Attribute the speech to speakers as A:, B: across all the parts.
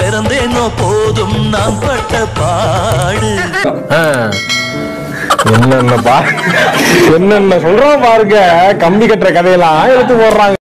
A: பிறந்தேனோ போதும் நான் பட்ட பாடு
B: என்னென்ன பா என்னென்ன சொல்றோம் பாருங்க கம்பி கட்டுற கதையெல்லாம் எடுத்து போடுறாங்க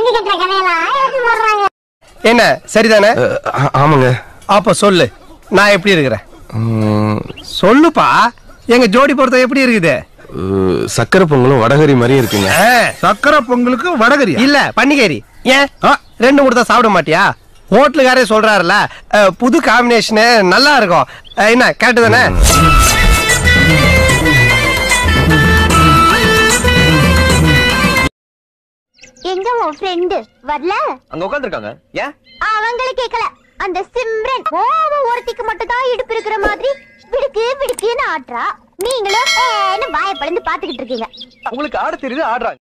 C: என்ன சரிதானே
D: ஆமாங்க
C: அப்ப சொல்லு நான் எப்படி இருக்கிறேன் சொல்லுப்பா எங்க ஜோடி பொறுத்த எப்படி இருக்குது
D: சக்கரை பொங்கலும் வடகரி மாதிரியே இருக்குங்க
C: சக்கரை பொங்கலுக்கு வடகரி இல்ல பன்னிகேரி ஏன் ரெண்டு மூணு தான் சாப்பிட மாட்டியா ஹோட்டலுக்காரே சொல்றாருல அஹ், புது காம்பினேஷனு நல்லா இருக்கும் அஹ், என்ன கரெக்டு தானே
E: எங்க உன் ஃப்ரெண்டு வரல
F: அங்க உட்காந்துருக்காங்க ஏன்
E: அவங்கள கேக்கல அந்த சிம்ரன் ஓவ ஒருத்திக்கு மட்டும் தான் இடுப்பு இருக்கிற மாதிரி விடுக்கு விடுக்குன்னு ஆட்றா நீங்களும் ஏன்னு வாய பழந்து பாத்துக்கிட்டு இருக்கீங்க
F: உங்களுக்கு ஆட தெரியுது ஆடுறாங்க